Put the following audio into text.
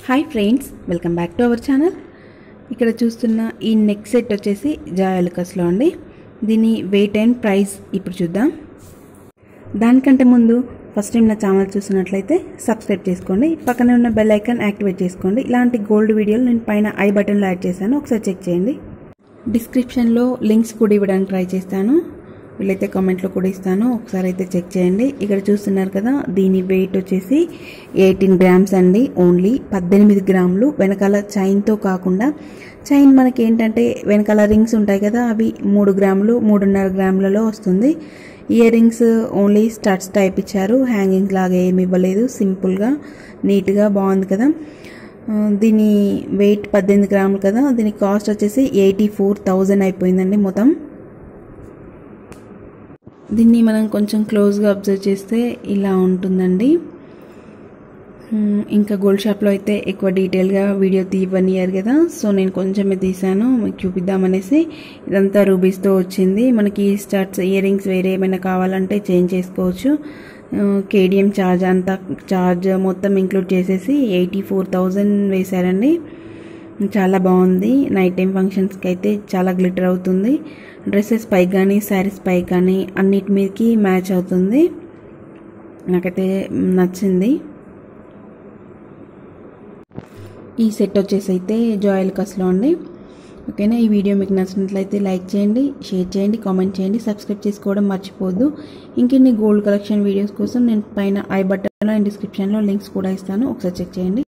hi friends welcome back to our channel ఇక్కడ చూస్తున్న ఈ నెక్ సెట్ వచ్చేసి జాయలుకస్లో అండి దీని వెయిట్ అండ్ ప్రైస్ ఇప్పుడు చూద్దాం దానికంటే ముందు ఫస్ట్ టైం నా ఛానల్ చూసినట్లయితే సబ్స్క్రైబ్ చేసుకోండి పక్కనే ఉన్న బెల్ ఐకాన్ యాక్టివేట్ చేసుకోండి ఇలాంటి గోల్డ్ వీడియోలు నేను పైన ఐ బటన్లో యాడ్ చేశాను ఒకసారి చెక్ చేయండి డిస్క్రిప్షన్లో లింక్స్ కూడా ఇవ్వడానికి ట్రై చేస్తాను వీళ్ళైతే కామెంట్లో కూడా ఇస్తాను ఒకసారి అయితే చెక్ చేయండి ఇక్కడ చూస్తున్నారు కదా దీని వెయిట్ వచ్చేసి ఎయిటీన్ గ్రామ్స్ అండి ఓన్లీ పద్దెనిమిది గ్రాములు వెనకాల చైన్తో కాకుండా చైన్ మనకి ఏంటంటే వెనకాల రింగ్స్ ఉంటాయి కదా అవి మూడు గ్రాములు మూడున్నర గ్రాములలో వస్తుంది earrings only studs type ఇచ్చారు హ్యాంగింగ్స్ లాగా ఏమి ఇవ్వలేదు సింపుల్గా నీట్గా బాగుంది కదా ఆ, దీని వెయిట్ పద్దెనిమిది గ్రాములు కదా దీని కాస్ట్ వచ్చేసి ఎయిటీ ఫోర్ థౌజండ్ అయిపోయిందండి మొత్తం దీన్ని మనం కొంచెం క్లోజ్గా అబ్జర్వ్ చేస్తే ఇలా ఉంటుందండి మ్మ్, ఇంకా గోల్డ్ షాప్లో అయితే ఎక్కువ డీటెయిల్గా వీడియో తీయనియరు కదా సో నేను కొంచెమే తీసాను మీకు చూపిద్దామనేసి ఇదంతా రూబీస్తో వచ్చింది మనకి స్టార్ట్స్ ఇయర్ రింగ్స్ వేరే ఏమైనా కావాలంటే చేంజ్ చేసుకోవచ్చు కేడిఎం ఛార్జ్ అంతా ఛార్జ్ మొత్తం ఇంక్లూడ్ చేసేసి ఎయిటీ ఫోర్ థౌజండ్ వేశారండి చాలా బాగుంది నైట్ టైం ఫంక్షన్స్కి అయితే చాలా గ్లిటర్ అవుతుంది డ్రెస్సెస్ పైకి కానీ శారీస్ పైకి కానీ అన్నిటి మీదకి మ్యాచ్ అవుతుంది నాకైతే నచ్చింది ఈ సెట్ వచ్చేసి అయితే జాయల్ కస్లో అండి ఓకేనా ఈ వీడియో మీకు నచ్చినట్లయితే లైక్ చేయండి షేర్ చేయండి కామెంట్ చేయండి సబ్స్క్రైబ్ చేసుకోవడం మర్చిపోవద్దు ఇంకెన్ని గోల్డ్ కలెక్షన్ వీడియోస్ కోసం నేను పైన ఐ బటన్లో అండ్ డిస్క్రిప్షన్లో లింక్స్ కూడా ఇస్తాను ఒకసారి చెక్ చేయండి